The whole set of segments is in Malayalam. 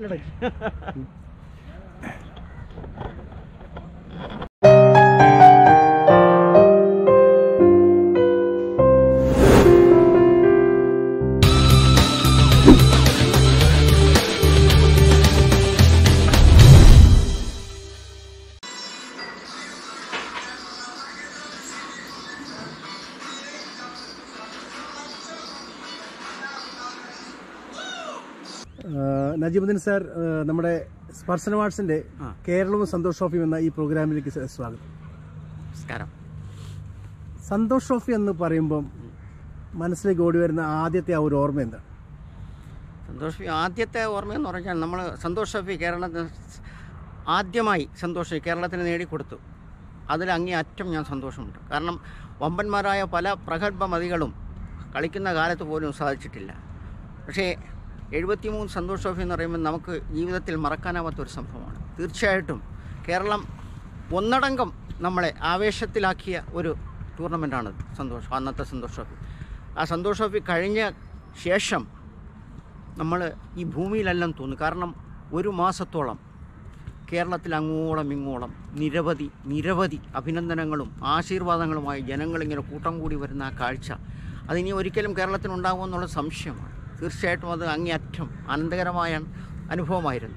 ആഹ് നജീബുദ്ദീൻ സാർ ആഹ് നമ്മുടെ സ്പർശന വാട്സിന്റെ കേരളവും സന്തോഷ് ട്രോഫിയും എന്ന ഈ പ്രോഗ്രാമിലേക്ക് സ- സ്വാഗതം നമസ്കാരം സന്തോഷ് ട്രോഫി എന്ന് പറയുമ്പം മനസ്സിലേക്ക് ഓടി വരുന്ന ആദ്യത്തെ ആ ഒരു ഓർമ്മ എന്താണ് സന്തോഷ് ട്രോഫി ആദ്യത്തെ ഓർമ്മയെന്ന് പറഞ്ഞാൽ നമ്മൾ സന്തോഷ് ട്രോഫി കേരളത്തിന് ആദ്യമായി സന്തോഷ് ട്രോഫി കേരളത്തിന് നേടിക്കൊടുത്തു അതിൽ അങ്ങേയറ്റം ഞാൻ സന്തോഷമുണ്ട് കാരണം വമ്പന്മാരായ പല പ്രഗത്ഭമതികളും കളിക്കുന്ന കാലത്ത് പോലും സാധിച്ചിട്ടില്ല പക്ഷേ എഴുപത്തിമൂന്ന് സന്തോഷ് ട്രോഫി എന്ന് പറയുമ്പോൾ നമുക്ക് ജീവിതത്തിൽ മറക്കാനാവാത്ത ഒരു സംഭവമാണ് തീർച്ചയായിട്ടും കേരളം ഒന്നടങ്കം നമ്മളെ ആവേശത്തിലാക്കിയ ഒരു ടൂർണമെൻറ്റാണ് സന്തോഷ് അന്നത്തെ സന്തോഷ് ട്രോഫി ആ സന്തോഷ് ട്രോഫി കഴിഞ്ഞ ശേഷം നമ്മൾ ഈ ഭൂമിയിലെല്ലാം തോന്നും കാരണം ഒരു മാസത്തോളം കേരളത്തിൽ അങ്ങോളം ഇങ്ങോളം നിരവധി നിരവധി അഭിനന്ദനങ്ങളും ആശീർവാദങ്ങളുമായി ജനങ്ങളിങ്ങനെ കൂട്ടം കൂടി വരുന്ന ആ കാഴ്ച അതിനി ഒരിക്കലും കേരളത്തിനുണ്ടാകുമെന്നുള്ള സംശയമാണ് തീർച്ചയായിട്ടും അത് അങ്ങേയറ്റം ആനന്ദകരമായ അനുഭവമായിരുന്നു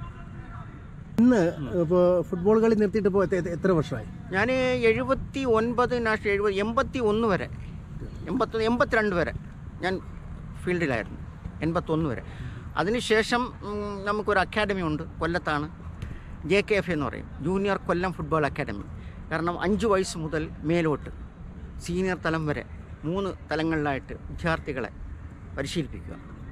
ഇന്ന് ഇപ്പോൾ ഫുട്ബോൾ കളി നിർത്തിയിട്ട് ഇപ്പോൾ എത്ര- എത്ര വർഷമായി ഞാൻ എഴുപത്തി ഒൻപത് നാഷണൽ എഴുപത് എൺപത്തി ഒന്ന് വരെ എൺപത്തി എൺപത്തിരണ്ട് വരെ ഞാൻ ഫീൽഡിലായിരുന്നു എൺപത്തൊന്ന് വരെ അതിനുശേഷം ഉം, നമുക്കൊരു അക്കാഡമി ഉണ്ട് കൊല്ലത്താണ് ജെ കെ എഫ് എന്ന് പറയും ജൂനിയർ കൊല്ലം ഫുട്ബോൾ അക്കാഡമി കാരണം അഞ്ച് വയസ്സ് മുതൽ മേലോട്ട് സീനിയർ തലം വരെ മൂന്ന് തലങ്ങളിലായിട്ട് വിദ്യാർത്ഥികളെ പരിശീലിപ്പിക്കുക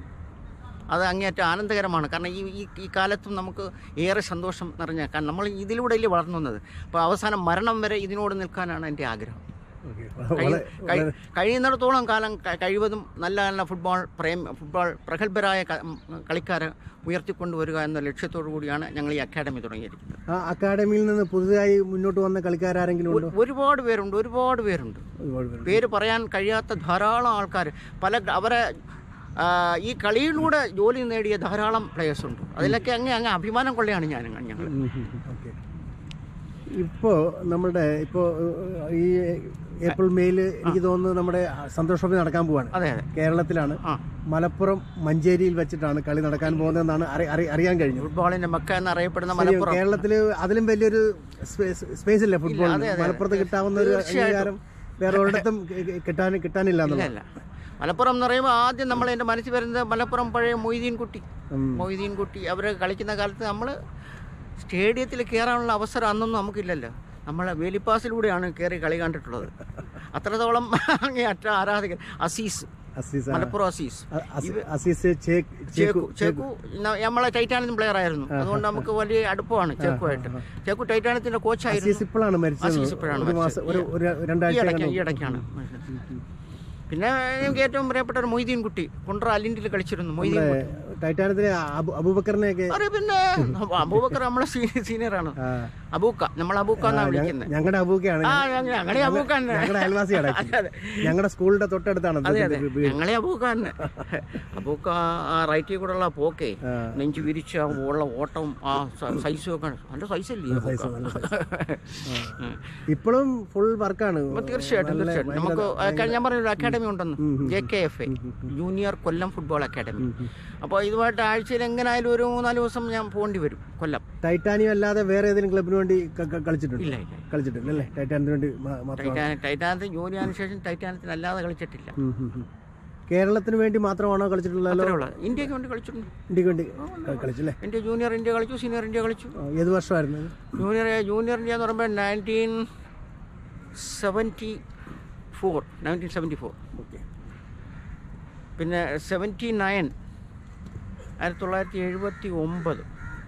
അത് അങ്ങേയറ്റം ആനന്ദകരമാണ് കാരണം ഈ ഈ ഈ കാലത്തും നമുക്ക് ഏറെ സന്തോഷം നിറഞ്ഞ കാരണം നമ്മൾ ഇതിലൂടെയല്ലേ വളർന്നു വന്നത് അപ്പോൾ അവസാനം മരണം വരെ ഇതിനോട് നിൽക്കാനാണ് എൻ്റെ ആഗ്രഹം കഴി- കഴി- കഴിയുന്നിടത്തോളം കാലം ക- കഴിവതും നല്ല നല്ല ഫുട്ബോൾ പ്രേം ഫുട്ബോൾ പ്രഗത്ഭരായ ക- ഉം, കളിക്കാരെ ഉയർത്തിക്കൊണ്ടുവരിക എന്ന ലക്ഷ്യത്തോടു കൂടിയാണ് ഞങ്ങൾ ഈ അക്കാഡമി തുടങ്ങിയിരിക്കുന്നത് ആ അക്കാഡമിയിൽ നിന്ന് പുതുതായി മുന്നോട്ട് വന്ന കളിക്കാരെങ്കിലും ഉണ്ടോ ഒ- ഒരുപാട് പേരുണ്ട് ഒരുപാട് പേരുണ്ട് ഒരുപാട് പേര്. പേര് പറയാൻ കഴിയാത്ത ധാരാളം ആൾക്കാർ പല അവരെ ആ, ഈ കളിയിലൂടെ ജോലി നേടിയ ധാരാളം പ്ലേയേഴ്സ് ഉണ്ട് അതിലൊക്കെ അങ്ങ് അങ്ങ് അഭിമാനം കൊള്ളയാണ് ഞാൻ ഞങ്ങൾ ഉം, ഉം, ഉം. ഓക്കെ ഇപ്പോൾ നമ്മുടെ ഇപ്പോൾ ഈ ഏപ്രിൽ മെയിൽ എനിക്ക് തോന്നുന്നു നമ്മുടെ സന്തോഷ് ട്രോഫി നടക്കാൻ പോവാണ് അതെ അതെ കേരളത്തിലാണ് ആ മലപ്പുറം മഞ്ചേരിയിൽ വെച്ചിട്ടാണ് കളി നടക്കാൻ പോകുന്നതെന്നാണ് അറി- അറി- അറിയാൻ കഴിഞ്ഞു ഫുട്ബോളിന്റെ മക്ക എന്നറിയപ്പെടുന്ന ശരി, മലപ്പുറം കേരളത്തില് അതിലും വലിയൊരു സ്പേസ് സ്പേസ് ഇല്ല ഫുട്ബോൾ അതെ, അതെ. മലപ്പുറത്ത് കിട്ടാവുന്ന ഒരു തീർച്ചയായിട്ടും. അംഗീകാരം വേറെ ഒരിടത്തും കി- കിട്ടാൻ കിട്ടാനില്ല ഇല്ല എന്നുള്ളത് ഇല്ല മലപ്പുറം എന്ന് പറയുമ്പോൾ ആദ്യം നമ്മൾ എൻ്റെ മനസ്സിൽ വരുന്നത് മലപ്പുറം പഴയ മൊയ്തീൻ കുട്ടി ഉം. മൊയ്തീൻ കുട്ടി അവർ കളിക്കുന്ന കാലത്ത് നമ്മൾ സ്റ്റേഡിയത്തിൽ കയറാനുള്ള അവസരം അന്നൊന്നും നമുക്കില്ലല്ലോ നമ്മൾ വേലിപ്പാസിലൂടെയാണ് കയറി കളി കണ്ടിട്ടുള്ളത് അത്രത്തോളം അങ്ങേയറ്റ ആരാധകൻ അസീസ് അസീസ് ആ, മലപ്പുറം അസീസ് അ- അസി- അസീസ് ചേക്ക് ചേക്കു ചേക്കു ചേക്കു ന- നമ്മളെ ടൈറ്റാനിയം പ്ലെയർ ആയിരുന്നു അതുകൊണ്ട് നമുക്ക് വലിയ അടുപ്പമാണ് ചേക്കുമായിട്ട് ചേക്കു ടൈറ്റാനിയത്തിന്റെ കോച്ചായിരുന്നു അസീസ് ഇപ്പോഴാണ് മരിച്ചത് അസീസ് ഇപ്പോഴാണ് ഒരു മാസം മരിച്ചത്. ഒരു ഒരു ഈ രണ്ടാഴ്ച ഇടയ്ക്ക് ഈ ഇടയ്ക്കാണ് പിന്നെ എനിക്ക് ഏറ്റവും പ്രിയപ്പെട്ട ഒരു മൊയ്തീൻ കുട്ടി കുണ്ട്ര അലിൻഡിൽ കളിച്ചിരുന്നു മൊയ്തീൻ കുട്ടി ടൈറ്റാനത്തിലെ അബു അബൂബക്കറിനെയൊക്കെ അറിയ പിന്നെ അബൂബക്കർ നമ്മളെ സീനിയറാണ് ആ, അബൂക്ക നമ്മൾ അബൂക്ക എന്നാണ് വിളിക്കുന്നത് ഞങ്ങളുടെ അബൂക്കയാണ് ആ ഞങ്ങളെ അബൂക്ക തന്നെ ഞങ്ങളുടെ അയൽവാസിയാണ് അതെ അതെ ഞങ്ങളുടെ സ്കൂളിന്റെ തൊട്ടടുത്താണ് അതെ അതെ ഇത് വീട്. ഞങ്ങളെ അബൂക്ക തന്നെ അബൂക്ക ആ റൈറ്റിൽ കൂടെ ഉള്ള പോക്കേ ആ. നെഞ്ചു വിരിച്ച ആ ഉള്ള ഓട്ടവും ആ സ- സൈസും ഒക്കെ നല്ല സൈസല്ലേ സൈസ് നല്ല ഇപ്പോഴും ഫുൾ വർക്കാണ് തീർച്ചയായിട്ടും തീർച്ചയായിട്ടും നമുക്ക് അക്കാ- ഞാൻ പറഞ്ഞൊരു അക്കാഡമി ഉണ്ടെന്ന് J K F A junior Kollam football academy അപ്പോൾ ഇതുമായിട്ട് ആഴ്ചയിൽ എങ്ങനെയായാലും ഒരു മൂന്നാല് ദിവസം ഞാൻ പോകേണ്ടി വരും കൊല്ലം ടൈറ്റാനിയം അല്ലാതെ വേറെ ഏതെങ്കിലും ക്ലബിന് വേണ്ടി ക- ക- കളിച്ചിട്ടുണ്ട് ഇല്ല ഇല്ല കളിച്ചിട്ടുണ്ട് അല്ലേ ടൈറ്റാനിയത്തിന് വേണ്ടി മാ- മാത്രം ടൈറ്റാൻ ടൈറ്റാനത്തിൽ ജോലി ആയതിനു ശേഷം ടൈറ്റാനത്തിൽ അല്ലാതെ കളിച്ചിട്ടില്ല ഉം, ഉം, ഉം. കേരളത്തിന് വേണ്ടി മാത്രമാണോ കളിച്ചിട്ടുള്ളത് അത്രേ ഉള്ളൂ ഇന്ത്യക്ക് വേണ്ടി കളിച്ചിട്ടുണ്ട് ഇന്ത്യക്ക് വേണ്ടി ക- കളിച്ചല്ലേ ഇന്ത്യ ജൂനിയർ ഇന്ത്യ കളിച്ചു സീനിയർ ഇന്ത്യ കളിച്ചു ആ, ഏത് വർഷമായിരുന്നു ഇത്? ജൂനിയർ ജൂനിയർ ഇന്ത്യ എന്ന് പറയുമ്പോൾ nineteen seventy four nineteen seventy four okay പിന്നെ സെവൻറ്റി നയൻ ആയിരത്തി തൊള്ളായിരത്തി എഴുപത്തി ഒമ്പത്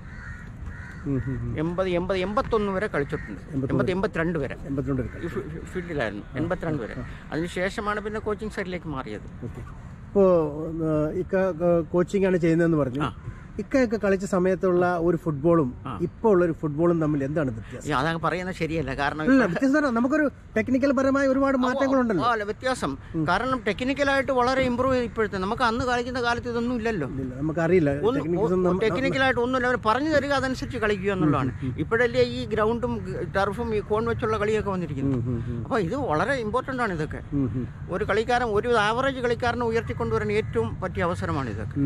ഉം, ഉം, ഉം. എൺപത് എൺപത് എൺപത്തൊന്ന് വരെ കളിച്ചിട്ടുണ്ട് എൺപത് എൺപത്തിരണ്ട് വരെ എൺപത്തിരണ്ട് പേര് ഈ ഫീ- ഫീൽഡിലായിരുന്നു എൺപത്തിരണ്ട് വരെ അതിനുശേഷമാണ് പിന്നെ കോച്ചിങ് സൈഡിലേക്ക് മാറിയത് ഓക്കെ ഇപ്പോൾ ഇക്ക കോച്ചിങ് ആണ് ചെയ്യുന്നതെന്ന് പറഞ്ഞു ആ. ഇക്കയൊക്കെ കളിച്ച സമയത്തുള്ള ഒരു ഫുട്ബോളും ഇപ്പോൾ ഉള്ള ഒരു ഫുട്ബോളും തമ്മിൽ എന്താണ് വ്യത്യാസം ഈ അതങ്ങ് പറയുന്നത് ശരിയല്ല കാരണം ഇല്ല വ്യത്യസ്തം നമുക്കൊരു ടെക്നിക്കൽ പരമായ ഒരുപാട് മാറ്റങ്ങളുണ്ടല്ലോ ആ, അല്ല വ്യത്യാസം കാരണം ടെക്നിക്കലായിട്ട് വളരെ ഇമ്പ്രൂവ് ചെയ്ത് ഇപ്പോഴത്തെ നമുക്ക് അന്ന് കളിക്കുന്ന കാലത്ത് ഇതൊന്നും ഇല്ലല്ലോ ഇല്ല നമുക്കറിയില്ല ടെക്നിക്സും ടെക്നിക്കലായിട്ട് ഒന്നുമില്ല അവർ പറഞ്ഞു തരിക അതനുസരിച്ച് കളിക്കുക എന്നുള്ളതാണ് ഇപ്പോഴല്ലേ ഈ ഗ്രൗണ്ടും ടർഫും ഈ കോൺ വെച്ചുള്ള കളിയൊക്കെ വന്നിരിക്കുന്നത് അപ്പോൾ ഇത് വളരെ ഇമ്പോർട്ടൻ്റ് ആണ് ഇതൊക്കെ ഒരു കളിക്കാരൻ ഒരു ആവറേജ് കളിക്കാരനെ ഉയർത്തിക്കൊണ്ടുവരാൻ ഏറ്റവും പറ്റിയ അവസരമാണ് ഇതൊക്കെ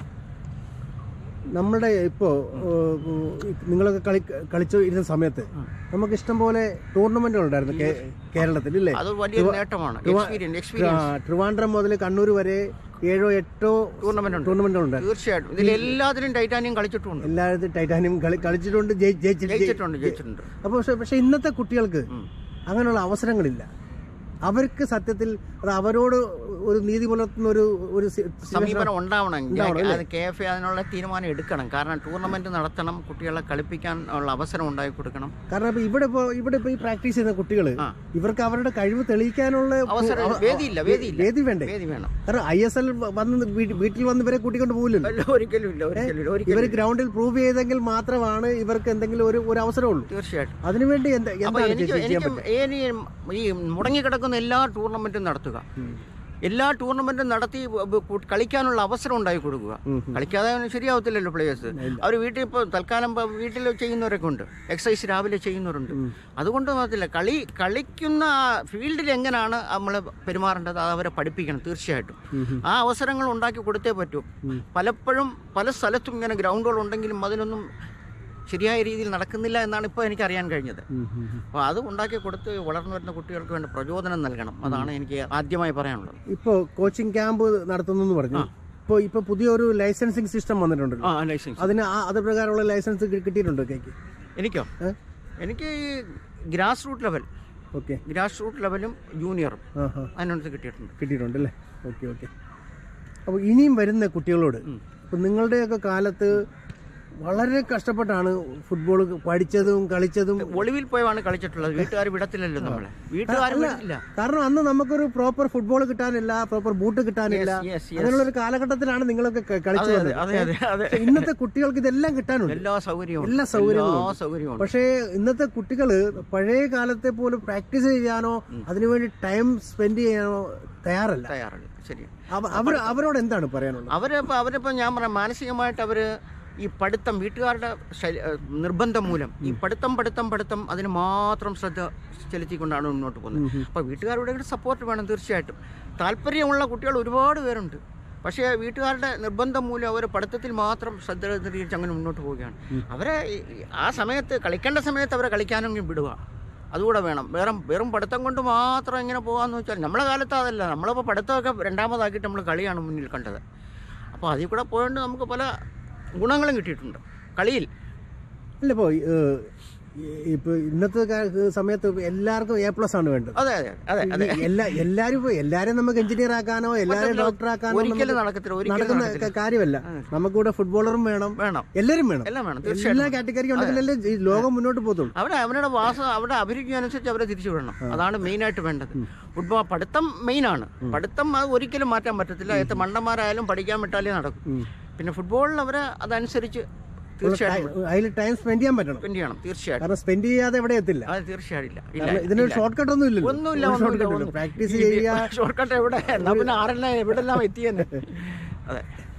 നമ്മുടെ ഇപ്പോ ഏഹ്, നിങ്ങളൊക്കെ കളി കളിച്ചു ഇരുന്ന സമയത്ത് നമുക്ക് ഇഷ്ടം പോലെ ടൂർണമെന്റുകൾ ഉണ്ടായിരുന്നു കേ- കേരളത്തിൽ ഇല്ലേ അത് വലിയൊരു നേട്ടമാണ് എക്സ്പീരിയൻസ് എക്സ്പീരിയൻസ് ആ, ട്രിവാൻഡ്രം മുതൽ കണ്ണൂർ വരെ ഏഴോ എട്ടോ ടൂർണമെന്റ് ഉണ്ട് ടൂർണമെന്റുകൾ ഉണ്ടായിരുന്നു തീർച്ചയായിട്ടും ഇതിൽ എല്ലാത്തിലും ടൈറ്റാനിയം കളിച്ചിട്ടുണ്ട് എല്ലായിടത്തും ടൈറ്റാനിയം കളി കളിച്ചിട്ടുണ്ട് ജയി- ജയിച്ചി- ജയി- ജയിച്ചിട്ടുണ്ട് ജയിച്ചിട്ടുണ്ട് അപ്പോൾ പക്ഷെ പക്ഷെ ഇന്നത്തെ കുട്ടികൾക്ക് ഉം. അങ്ങനെയുള്ള അവസരങ്ങളില്ല അവർക്ക് സത്യത്തിൽ അത് അവരോട് ഒരു നീതി പുലർത്തുന്ന ഒരു ഒരു സി- സമീപനം ഉണ്ടാവണം അത് കെ എഫ് എ അതിനുള്ള തീരുമാനം എടുക്കണം കാരണം ടൂർണമെന്റ് നടത്തണം കുട്ടികളെ കളിപ്പിക്കാൻ ഉള്ള അവസരം ഉണ്ടാക്കി കൊടുക്കണം കാരണം ഇപ്പൊ ഇവിടെ ഇപ്പോ ഇവിടെ ഇപ്പൊ ഈ പ്രാക്ടീസ് ചെയ്യുന്ന കുട്ടികൾ ആ. ഇവർക്ക് അവരുടെ കഴിവ് തെളിയിക്കാനുള്ള അവസരം അവ- വേദിയില്ല വേദിയില്ല വേദി വേണ്ടേ വേദി വേണം കാരണം ഐ എസ് എൽ വന്ന് വീ- വീട്ടിൽ വന്ന് ഇവരെ കൂട്ടിക്കൊണ്ട് പോകില്ലല്ലോ അല്ല, ഒരിക്കലും ഇല്ല ഒരിക്കലും ഇല്ല ഒരിക്കലും ഇവർ ഗ്രൗണ്ടിൽ പ്രൂവ് ചെയ്തെങ്കിൽ മാത്രമാണ് ഇവർക്ക് എന്തെങ്കിലും ഒരു ഒരു അവസരമുള്ളൂ തീർച്ചയായിട്ടും അതിനുവേണ്ടി എന്താ അപ്പൊ എന്താണ് എനിക്ക് ചേച്ചി ചെയ്യാൻ എനിക്ക് ഈ ഈ മുടങ്ങിക്കിടക്കുന്ന എല്ലാ ടൂർണമെന്റും നടത്തുക എല്ലാ ടൂർണമെന്റും നടത്തി ബ- ബ- കു- കളിക്കാനുള്ള അവസരം ഉണ്ടാക്കി കൊടുക്കുക ഉം, കളിക്കാതെ അവന് ശരിയാവത്തില്ലല്ലോ പ്ലേയേഴ്സ് അവർ വീട്ടിൽ ഇപ്പോൾ തൽക്കാലം ഇപ്പൊ വീട്ടിൽ ചെയ്യുന്നവരൊക്കെ ഉണ്ട് എക്സസൈസ് രാവിലെ ചെയ്യുന്നവരുണ്ട് അതുകൊണ്ട് മാത്രമല്ല കളി കളിക്കുന്ന ഫീൽഡിൽ എങ്ങനെയാണ് നമ്മൾ പെരുമാറേണ്ടത് അത് അവരെ പഠിപ്പിക്കണം തീർച്ചയായിട്ടും ആ അവസരങ്ങൾ ഉണ്ടാക്കി കൊടുത്തേ പറ്റൂ പലപ്പോഴും പല സ്ഥലത്തും ഇങ്ങനെ ഗ്രൗണ്ടുകൾ ഉണ്ടെങ്കിലും അതിനൊന്നും ശരിയായ രീതിയിൽ നടക്കുന്നില്ല എന്നാണ് ഇപ്പോൾ എനിക്ക് അറിയാൻ കഴിഞ്ഞത് ഉം, ഉം, ഉം. അപ്പോൾ അത് ഉണ്ടാക്കി കൊടുത്ത് വളർന്നു വരുന്ന കുട്ടികൾക്ക് വേണ്ട പ്രചോദനം നൽകണം അതാണ് എനിക്ക് ആദ്യമായി പറയാനുള്ളത് ഇപ്പോ കോച്ചിങ് ക്യാമ്പ് നടത്തുന്നു എന്ന് പറഞ്ഞു ഇപ്പോ ഇപ്പൊ പുതിയൊരു ലൈസൻസിങ് സിസ്റ്റം വന്നിട്ടുണ്ടല്ലോ ആ ലൈസൻസ് അതിന് ആ- അത് പ്രകാരമുള്ള ലൈസൻസ് കി- കിട്ടിയിട്ടുണ്ടോ കേക്ക് എനിക്കോ എനിക്ക് ഈ grass root level okay grass root ലെവലും ജൂനിയറും ആ ഹാ അതിനടുത്ത് കിട്ടിയിട്ടുണ്ട് കിട്ടിയിട്ടുണ്ട് അല്ലേ ഓക്കെ ഓക്കെ അപ്പോൾ ഇനിയും വരുന്ന കുട്ടികളോട് ഇപ്പം നിങ്ങളുടെയൊക്കെ കാലത്ത് വളരെ കഷ്ടപ്പെട്ടാണ് ഫുട്ബോൾ പഠിച്ചതും കളിച്ചതും ഒളിവിൽ പോയാണ് കളിച്ചിട്ടുള്ളത് വീട്ടുകാർ വിടത്തില്ലല്ലോ നമ്മളെ വീട്ടുകാർ വിടത്തില്ല കാരണം അന്ന് നമുക്കൊരു പ്രോപ്പർ ഫുട്ബോൾ കിട്ടാനില്ല പ്രോപ്പർ ബൂട്ട് കിട്ടാനില്ല Yes, yes, yes. അങ്ങനെയുള്ള ഒരു കാലഘട്ടത്തിലാണ് നിങ്ങളൊക്കെ ക- കളിച്ചു അതെ വന്നത് അതെ അതെ അതെ പക്ഷേ ഇന്നത്തെ കുട്ടികൾക്ക് ഇതെല്ലാം കിട്ടാനുണ്ട് എല്ലാ സൗകര്യവും എല്ലാ സൗകര്യങ്ങളും എല്ലാ സൗകര്യവും പക്ഷേ ഇന്നത്തെ കുട്ടികള് പഴയ കാലത്തെ പോലും പ്രാക്ടീസ് ചെയ്യാനോ അതിനുവേണ്ടി ടൈം സ്പെൻഡ് ചെയ്യാനോ തയ്യാറല്ല തയ്യാറല്ല ശരി അവ- അവർ അവരോട് എന്താണ് പറയാനുള്ളത് അവരിപ്പോൾ അവരിപ്പോൾ ഞാൻ പറയാം മാനസികമായിട്ട് അവർ ഈ പഠിത്തം വീട്ടുകാരുടെ ശൈ- ഏഹ് നിർബന്ധം മൂലം ഈ പഠിത്തം പഠിത്തം പഠിത്തം അതിന് മാത്രം ശ്രദ്ധ ചെലുത്തിക്കൊണ്ടാണ് മുന്നോട്ട് പോകുന്നത് അപ്പോൾ വീട്ടുകാരുടെ ഒരു സപ്പോർട്ട് വേണം തീർച്ചയായിട്ടും താല്പര്യമുള്ള കുട്ടികൾ ഒരുപാട് പേരുണ്ട് പക്ഷേ വീട്ടുകാരുടെ നിർബന്ധം മൂലം അവർ പഠിത്തത്തിൽ മാത്രം ശ്രദ്ധ കേന്ദ്രീകരിച്ച് അങ്ങനെ മുന്നോട്ട് പോവുകയാണ് അവരെ ഈ- ഈ ആ സമയത്ത് കളിക്കേണ്ട സമയത്ത് അവരെ കളിക്കാനെങ്കിലും വിടുക അതുകൂടെ വേണം വെറും വെറും പഠിത്തം കൊണ്ട് മാത്രം ഇങ്ങനെ പോകാമെന്ന് വെച്ചാൽ നമ്മളെ കാലത്ത് അതല്ല നമ്മളിപ്പോൾ പഠിത്തമൊക്കെ രണ്ടാമതാക്കിയിട്ട് നമ്മൾ കളിയാണ് മുന്നിൽ കണ്ടത് അപ്പോൾ അതിൽ കൂടെ പോയതുകൊണ്ട് നമുക്ക് പല ഗുണങ്ങളും കിട്ടിയിട്ടുണ്ട് കളിയിൽ അല്ല ഇപ്പോ ഏഹ്, ഇപ്പൊ ഇന്നത്തെ കാ- സമയത്ത് എല്ലാവർക്കും എ പ്ലസ് ആണ് വേണ്ടത് അതെ അതെ അതെ അതെ ഈ എല്ലാ എല്ലാരും ഇപ്പൊ എല്ലാരും നമുക്ക് എഞ്ചിനീയർ ആക്കാനോ എല്ലാരും ഡോക്ടർ ആക്കാനോ ഒരിക്കലും നമുക്ക് നടക്കത്തില്ല ഒരിക്കലും നടക്കുന്ന നടക്കത്തില്ല ക- കാര്യമല്ല നമുക്കിവിടെ ഫുട്ബോളറും വേണം വേണം എല്ലാരും വേണം എല്ലാം വേണം എല്ലാ തീർച്ചയായിട്ടും കാറ്റഗറിയും ഉണ്ടെങ്കിലല്ലേ ഈ ലോകം മുന്നോട്ട് പോകത്തുള്ളൂ അവരെ അവരുടെ വാസം അവരുടെ അഭിരുചി അനുസരിച്ച് അവരെ തിരിച്ചു വിടണം അതാണ് മെയിനായിട്ട് വേണ്ടത് ഫുട്ബോൾ പഠിത്തം മെയിനാണ് പഠിത്തം അത് ഒരിക്കലും മാറ്റാൻ പറ്റത്തില്ല എത്ര മണ്ടന്മാരായാലും പഠിക്കാൻ വിട്ടാലേ നടക്കും പിന്നെ ഫുട്ബോളിൽ അവരെ അതനുസരിച്ച് തീർച്ചയായിട്ടും അതിൽ ടൈം സ്പെൻഡ് ചെയ്യാൻ പറ്റണം സ്പെൻഡ് ചെയ്യണം തീർച്ചയായിട്ടും കാരണം സ്പെൻഡ് ചെയ്യാതെ എവിടെ എത്തില്ല അത് തീർച്ചയായിട്ടും ഇല്ല ഇല്ല കാരണം ഇതിനൊരു ഷോർട്ട് കട്ട് ഒന്നും ഇല്ലല്ലോ ഒന്നുമില്ല ഷോർട്ട് ഒന്നുമില്ല കട്ട് ഒന്നും. പ്രാക്ടീസ് ഈ ചെയ്യുക ഷോർട്ട് കട്ട് എവിടെ എന്നാ പിന്നെ ആരെല്ലാം എവിടെല്ലാം എത്തിയെന്ന് അതെ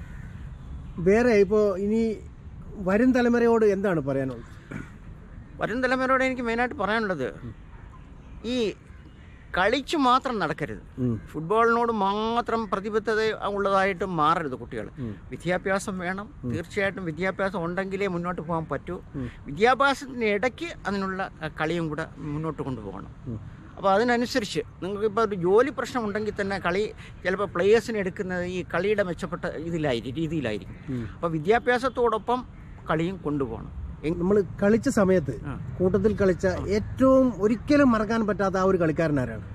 വേറെ ഇപ്പോ ഇനി വരും തലമുറയോട് എന്താണ് പറയാനുള്ളത് വരും തലമുറയോട് എനിക്ക് മെയിനായിട്ട് പറയാനുള്ളത് ഈ കളിച്ചു മാത്രം നടക്കരുത് ഉം. ഫുട്ബോളിനോട് മാത്രം പ്രതിബദ്ധത ഉള്ളതായിട്ട് മാറരുത് കുട്ടികൾ വിദ്യാഭ്യാസം വേണം തീർച്ചയായിട്ടും വിദ്യാഭ്യാസം ഉണ്ടെങ്കിലേ മുന്നോട്ട് പോകാൻ പറ്റൂ വിദ്യാഭ്യാസത്തിന് ഇടയ്ക്ക് അതിനുള്ള അഹ്, കളിയും കൂടെ മുന്നോട്ട് കൊണ്ടുപോകണം അപ്പോൾ അതിനനുസരിച്ച് നിങ്ങൾക്കിപ്പോൾ ഒരു ജോലി പ്രശ്നം ഉണ്ടെങ്കിൽ തന്നെ കളി ചിലപ്പോൾ പ്ലേയേഴ്സിന് എടുക്കുന്നത് ഈ കളിയുടെ മെച്ചപ്പെട്ട ഇതിലായിരിക്കും രീതിയിലായിരിക്കും അപ്പോൾ വിദ്യാഭ്യാസത്തോടൊപ്പം കളിയും കൊണ്ടുപോകണം എങ്- നമ്മൾ കളിച്ച സമയത്ത് ആ. കൂട്ടത്തിൽ കളിച്ച ഏറ്റവും ഒരിക്കലും മറക്കാൻ പറ്റാത്ത ആ ഒരു കളിക്കാരൻ ആരാണ്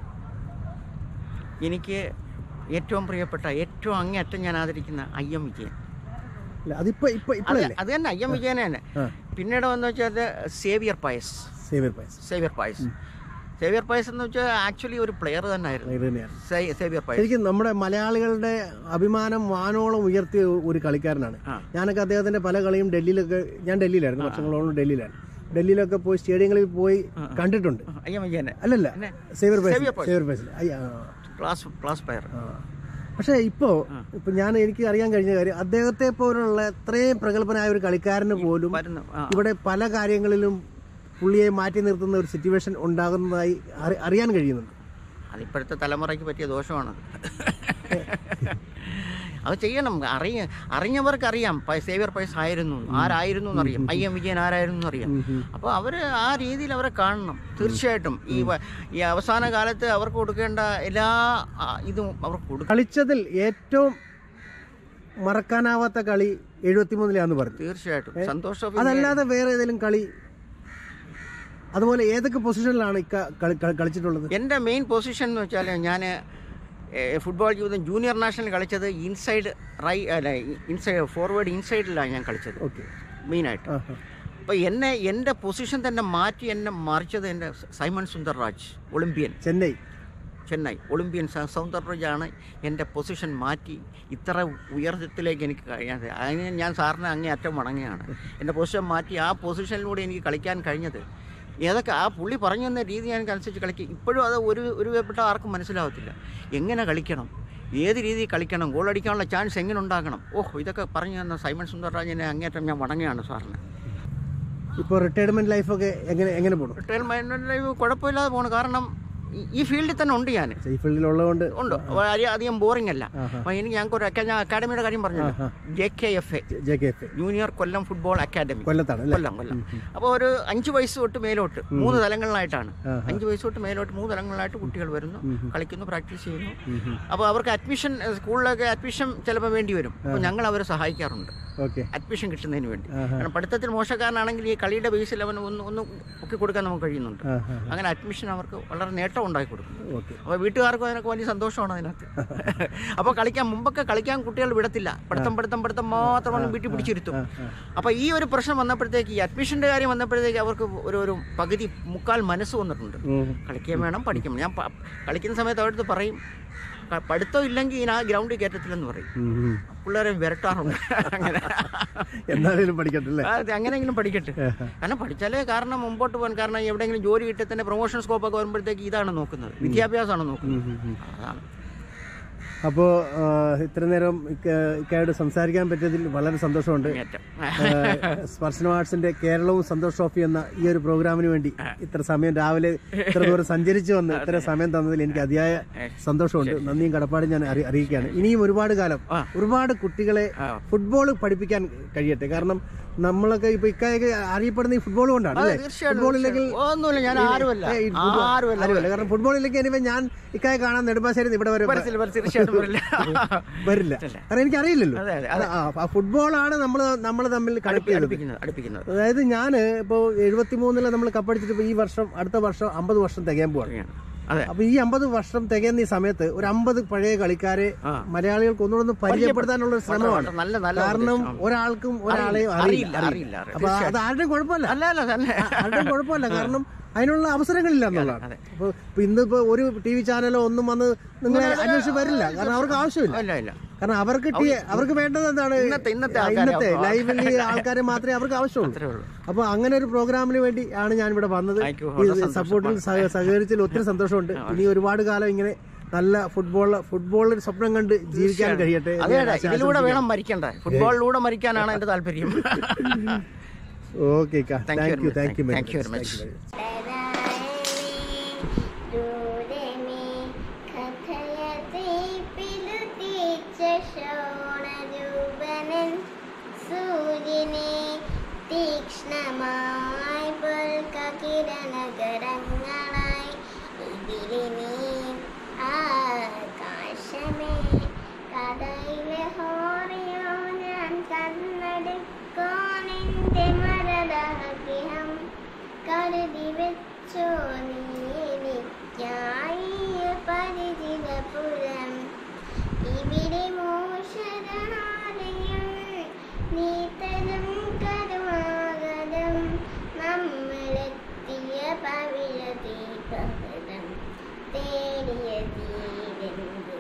എനിക്ക് ഏറ്റവും പ്രിയപ്പെട്ട ഏറ്റവും അങ്ങേയറ്റം ഞാൻ ആദരിക്കുന്ന ഐ എം വിജയൻ അല്ല അതിപ്പോ ഇപ്പൊ അത് ഇപ്പോഴല്ലേ അത് തന്നെ ഐ എം വിജയൻ തന്നെ ആ പിന്നീട് വന്നു വെച്ചാൽ സേവിയർ പായസ് സേവിയർ പയസ് സേവിയർ പായസ് സേവിയർ പയസ് എന്ന് വെച്ചാൽ ആക്ച്വലി ഒരു പ്ലെയർ തന്നെ ആയിരുന്നു ഇത് തന്നെയാണ് സേവിയർ പയസ് ശരിക്കും നമ്മുടെ മലയാളികളുടെ അഭിമാനം വാനോളം ഉയർത്തിയ ഒരു കളിക്കാരനാണ് ആ. ഞാനൊക്കെ അദ്ദേഹത്തിന്റെ പല കളിയും ഡൽഹിയിലൊക്കെ ഞാൻ ഡൽഹിയിലായിരുന്നു വർഷങ്ങളോളം ഡൽഹിയിലാണ് ഡൽഹിയിലൊക്കെ പോയി സ്റ്റേഡിയങ്ങളിൽ പോയി കണ്ടിട്ടുണ്ട് അയ്യ മയ്യനെ അല്ലല്ല പിന്നെ? സേവിയർ പൈസ സേവിയർ പൈസ. സേവിയർ പൈസ അയ്യ, ആ, ക്ലാസ് ക്ലാസ് പ്ലെയർ ആ. പക്ഷേ ഇപ്പോ ഇപ്പൊ ഞാൻ എനിക്ക് അറിയാൻ കഴിഞ്ഞ കാര്യം അദ്ദേഹത്തെ പോലുള്ള എത്രയും പ്രഗത്ഭനായ ഒരു കളിക്കാരന് പോലും വരുന്നു ആ ഇവിടെ പല കാര്യങ്ങളിലും പുള്ളിയെ മാറ്റി നിർത്തുന്ന ഒരു സിറ്റുവേഷൻ ഉണ്ടാകുന്നതായി അറി- അറിയാൻ കഴിയുന്നുണ്ട് അതിപ്പോഴത്തെ തലമുറയ്ക്ക് പറ്റിയ ദോഷമാണത് അത് ചെയ്യണം അറിയ അറിഞ്ഞവർക്ക് അറിയാം പ- സേവിയർ പൈസ ആയിരുന്നു ആരായിരുന്നു എന്നറിയാം ഐ എം വിജയൻ ആരായിരുന്നു എന്നറിയാം അപ്പോൾ അവർ ആ രീതിയിൽ അവരെ കാണണം തീർച്ചയായിട്ടും ഈ വ- ഈ അവസാന കാലത്ത് അവർക്ക് കൊടുക്കേണ്ട എല്ലാ ആ, ഇതും അവർക്ക് കൊടുക്കണം കളിച്ചതിൽ ഏറ്റവും മറക്കാനാവാത്ത കളി എഴുപത്തിമൂന്നിലാന്ന് പറഞ്ഞു തീർച്ചയായിട്ടും സന്തോഷ് ട്രോഫി അതല്ലാതെ വേറെ ഏതെങ്കിലും കളി അതുപോലെ ഏതൊക്കെ പൊസിഷനിലാണ് ഇക്ക കളി- കളി- കളിച്ചിട്ടുള്ളത് എൻ്റെ മെയിൻ പൊസിഷൻ എന്ന് വെച്ചാൽ ഞാൻ ഫുട്ബോൾ ജീവിതം ജൂനിയർ നാഷണൽ കളിച്ചത് ഇൻസൈഡ് റൈ അല്ല ഇൻസൈഡ് ഫോർവേഡ് ഇൻസൈഡിലാണ് ഞാൻ കളിച്ചത് ഓക്കെ മെയിനായിട്ട് അപ്പോൾ എന്നെ എൻ്റെ പൊസിഷൻ തന്നെ മാറ്റി എന്നെ മറിച്ചത് എൻ്റെ സൈമൺ സുന്ദർ രാജ് ഒളിമ്പ്യൻ ചെന്നൈ ചെന്നൈ ഒളിമ്പ്യൻ സ- സൗന്ദർ രാജാണ് എൻ്റെ പൊസിഷൻ മാറ്റി ഇത്ര ഉയരത്തിലേക്ക് എനിക്ക് കഴിയാതെ അതിന് ഞാൻ സാറിന് അങ്ങേ അറ്റം മടങ്ങുകയാണ് എൻ്റെ പൊസിഷൻ മാറ്റി ആ പൊസിഷനിലൂടെ എനിക്ക് കളിക്കാൻ കഴിഞ്ഞത് ഏതൊക്കെ ആ പുള്ളി പറഞ്ഞു തന്ന രീതി എനിക്ക് അനുസരിച്ച് കളിക്കുക ഇപ്പോഴും അത് ഒരു ഒരു വിധപ്പെട്ട ആർക്കും മനസ്സിലാവത്തില്ല എങ്ങനെ കളിക്കണം ഏത് രീതിയിൽ കളിക്കണം ഗോൾ അടിക്കാനുള്ള ചാൻസ് എങ്ങനെ ഉണ്ടാക്കണം ഓഹ് ഇതൊക്കെ പറഞ്ഞു തന്ന സൈമൺ സുന്ദർ രാജിനെ അങ്ങേറ്റം ഞാൻ വണങ്ങുകയാണ് സാറിന് ഇപ്പോൾ റിട്ടയർമെന്റ് ലൈഫൊക്കെ എങ്ങനെ എങ്ങനെ പോകണം റിട്ടയർമെൻറ്റ് ലൈഫ് കുഴപ്പമില്ലാതെ പോകണം കാരണം ഈ- ഈ ഫീൽഡിൽ തന്നെ ഉണ്ട് ഞാൻ ഈ ഫീൽഡിലുള്ളതുകൊണ്ട് ഉണ്ട് വളരെ അധികം ബോറിംഗ് അല്ല ആഹാ. അപ്പോൾ എനിക്ക് ഞങ്ങൾക്ക് ഒരു അക്കാ- ഞാൻ അക്കാഡമിയുടെ കാര്യം പറഞ്ഞല്ലോ ആഹാ. J K F A J K F junior Kollam football academy കൊല്ലത്താണ് അല്ലേ കൊല്ലം കൊല്ലം അപ്പോൾ ഒരു അഞ്ച് വയസ്സ് തൊട്ട് മേലോട്ട് മൂന്ന് തലങ്ങളിലായിട്ടാണ് ആഹാ. അഞ്ച് വയസ്സ് തൊട്ട് മേലോട്ട് മൂന്ന് തലങ്ങളിലായിട്ട് കുട്ടികൾ വരുന്നു കളിക്കുന്നു പ്രാക്ടീസ് ചെയ്യുന്നു അപ്പോൾ അവർക്ക് അഡ്മിഷൻ സ്കൂളിലൊക്കെ അഡ്മിഷൻ ചിലപ്പോൾ വേണ്ടി വരും അപ്പോൾ ഞങ്ങൾ അവരെ സഹായിക്കാറുണ്ട് ഓക്കെ അഡ്മിഷൻ കിട്ടുന്നതിന് വേണ്ടി ആഹാ. കാരണം പഠിത്തത്തിൽ മോശക്കാരനാണെങ്കിൽ ഈ കളിയുടെ ബേസിൽ അവന് ഒന്ന് ഒന്ന് ഒക്കെ കൊടുക്കാൻ നമുക്ക് കഴിയുന്നുണ്ട് ആ ആ അങ്ങനെ അഡ്മിഷൻ അവർക്ക് വളരെ നേട്ടം ഉണ്ടാക്കി കൊടുക്കും ഓക്കെ അപ്പോൾ വീട്ടുകാർക്കും അതിനൊക്കെ വലിയ സന്തോഷമാണ് അതിനകത്ത് അപ്പോൾ കളിക്കാൻ മുമ്പൊക്കെ കളിക്കാൻ കുട്ടികൾ വിടത്തില്ല പഠിത്തം പഠിത്തം പഠിത്തം മാത്രമാണ് വീട്ടിൽ പിടിച്ചിരുത്തും അപ്പോൾ ഈ ഒരു പ്രശ്നം വന്നപ്പോഴത്തേക്ക് ഈ അഡ്മിഷൻ്റെ കാര്യം വന്നപ്പോഴത്തേക്ക് അവർക്ക് ഒരു ഒരു പകുതി മുക്കാൽ മനസ്സ് വന്നിട്ടുണ്ട് കളിക്കാൻ വേണം പഠിക്കണം ഞാൻ പ- കളിക്കുന്ന സമയത്ത് അവരുടെ അടുത്ത് പറയും ക- പഠിത്തം ഇല്ലെങ്കിൽ ഞാൻ ആ ഗ്രൗണ്ടിൽ കയറ്റത്തില്ലെന്ന് പറയും പിള്ളേരെ വിരട്ടാറുണ്ട് അങ്ങനെ എന്നാലും പഠിക്കട്ടെ അല്ലേ ആ, അത് അങ്ങനെയെങ്കിലും പഠിക്കട്ടെ കാരണം പഠിച്ചാലേ കാരണം മുമ്പോട്ട് പോകാൻ കാരണം എവിടെയെങ്കിലും ജോലി കിട്ടി തന്നെ പ്രൊമോഷൻ സ്കോപ്പ് ഒക്കെ വരുമ്പോഴത്തേക്ക് ഇതാണ് നോക്കുന്നത് വിദ്യാഭ്യാസമാണ് നോക്കുന്നത് അതാണ് അപ്പോൾ ഇത്ര നേരം ഇക്ക- ഇക്കയോട് സംസാരിക്കാൻ പറ്റിയതിൽ വളരെ സന്തോഷമുണ്ട് ഏറ്റവും ഏഹ്, സ്പർശന ആർട്സിന്റെ കേരളവും സന്തോഷ് ട്രോഫി എന്ന ഈ ഒരു പ്രോഗ്രാമിന് വേണ്ടി ഇത്ര സമയം രാവിലെ ഇത്ര ദൂരം സഞ്ചരിച്ചു വന്ന് ഇത്ര സമയം തന്നതിൽ എനിക്ക് അതിയായ സന്തോഷമുണ്ട് നന്ദിയും കടപ്പാടും ഞാൻ അറി- അറിയിക്കുകയാണ് ഇനിയും ഒരുപാട് കാലം ആ. ഒരുപാട് കുട്ടികളെ ആ. ഫുട്ബോൾ പഠിപ്പിക്കാൻ കഴിയട്ടെ കാരണം നമ്മളൊക്കെ ഇപ്പൊ ഇക്കായൊക്കെ അറിയപ്പെടുന്ന ഈ ഫുട്ബോൾ കൊണ്ടാണ് അല്ലേ തീർച്ചയായിട്ടും ഫുട്ബോളില്ലെങ്കിൽ ഒന്നുമില്ല ഞാൻ ആരുമല്ല ഏയ്, ഈ ഫുട്ബോൾ- ആരുമല്ല ആരുമല്ല കാരണം ഫുട്ബോളിലേക്ക് ഇനിയിപ്പോ ഞാൻ ഇക്കായെ കാണാൻ നെടുമ്പാശ്ശേരി ഇവിടെ വരെ വരത്തില്ല വരത്തില്ല, തീർച്ചയായിട്ടും വരില്ല വരില്ല കാരണം എനിക്ക് അറിയില്ലല്ലോ അതെ അതെ ആ ഫുട്ബോളാണ് നമ്മൾ നമ്മൾ തമ്മിൽ കണക്ട് ചെയ്തത് അടുപ്പിക്കുന്നത് അടുപ്പിക്കുന്നത് അതായത് ഞാൻ ഇപ്പോൾ എഴുപത്തിമൂന്നില് നമ്മൾ കപ്പടിച്ചിട്ട് ഇപ്പോൾ ഈ വർഷം അടുത്ത വർഷം അമ്പത് വർഷം തികയാൻ പോവാണ് അതെ അപ്പൊ ഈ അമ്പത് വർഷം തികയുന്ന ഈ സമയത്ത് ഒരു അമ്പത് പഴയ കളിക്കാരെ ആ. മലയാളികൾക്ക് ഒന്നുകൂടെ ഒന്ന് പരിചയപ്പെടുത്താനുള്ള ഒരു ശ്രമമാണ് നല്ല നല്ല കാരണം ഉപദേശം. ഒരാൾക്കും ഒരാളെയും അറിയില്ല, അറിയില്ല അറിയില്ല, അറിയില്ല. അപ്പൊ അത് ആരുടെയും കുഴപ്പമില്ല അല്ല അല്ല തന്നെ ആരുടെയും കുഴപ്പമില്ല കാരണം അതിനുള്ള അവസരങ്ങളില്ല എന്നുള്ളതാണ് അതെ. അപ്പൊ ഇപ്പൊ ഇന്നിപ്പോ ഒരു ടി വി ചാനലോ ഒന്നും വന്ന് നിങ്ങളെ അന്വേഷിച്ച് വരില്ല കാരണം അവർക്ക് ആവശ്യമില്ല ഇല്ല ഇല്ല കാരണം അവർക്ക് ടി അവർക്ക് വേണ്ടത് എന്താണ് ഇന്നത്തെ- ഇന്നത്തെ ആ, ആൾക്കാരെ ഇന്നത്തെ അപ്പൊ- ലൈവിൽ ആൾക്കാരെ മാത്രമേ അവർക്ക് ആവശ്യമുള്ളൂ അത്രേ ഉള്ളൂ അപ്പൊ അങ്ങനെ ഒരു പ്രോഗ്രാമിന് വേണ്ടി ആണ് ഞാൻ ഇവിടെ വന്നത് Thank you. ഈ വളരെ സന്തോഷം. സപ്പോർട്ടിൽ സഹ- സഹകരിച്ചതിൽ ഒത്തിരി സന്തോഷമുണ്ട് ഇനി ഒരുപാട് കാലം ഇങ്ങനെ നല്ല ഫുട്ബോൾ ഫുട്ബോളിൽ സ്വപ്നം കണ്ട് ജീവിക്കാൻ കഴിയട്ടെ എന്ന് അതെ ഞാൻ അതെ ആശ- ഇതിലൂടെ വേണം മരിക്കണ്ട ഫുട്ബോളിലൂടെ മരിക്കാനാണ് എന്റെ താല്പര്യം okay Thank you thank you very much. Thank you Thank you very much. दूरे कथयति पिलुति च शोणजूबनं സൂര്യനെ തീക്ഷ്ണമായി പുൽക്കിരണകരങ്ങളായി ഇതിലിനി ആകാശമേ കഥയിലെ ഹോറിയോ ഞാൻ കണ്ണടുക്കോണെന്റെ മരദാഗ്രഹം കരുതി വെച്ചോ നീ എനിക്കായി പരിചിതപുരം ഇവിടെ മോശരാലയം നീ തരും കരുവാകരം നമ്മളെത്തിയ പവിഴ ദീപങ്ങൾ നിയതിയിലെന്ത്